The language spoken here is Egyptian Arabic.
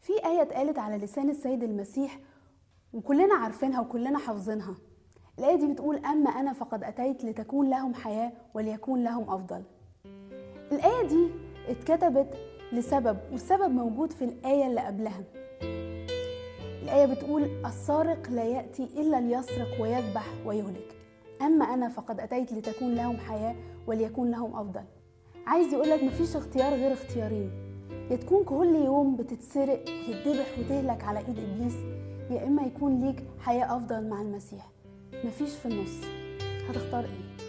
في آية اتقالت على لسان السيد المسيح وكلنا عارفينها وكلنا حافظينها الآية دي بتقول أما أنا فقد أتيت لتكون لهم حياة وليكون لهم أفضل الآية دي اتكتبت لسبب والسبب موجود في الآية اللي قبلها الآية بتقول السارق لا يأتي إلا ليسرق ويذبح ويهلك أما أنا فقد أتيت لتكون لهم حياة وليكون لهم أفضل عايز يقولك مفيش اختيار غير اختيارين يا تكون كل يوم بتتسرق وتتذبح وتهلك على ايد ابليس يا اما يكون ليك حياه افضل مع المسيح مفيش في النص هتختار ايه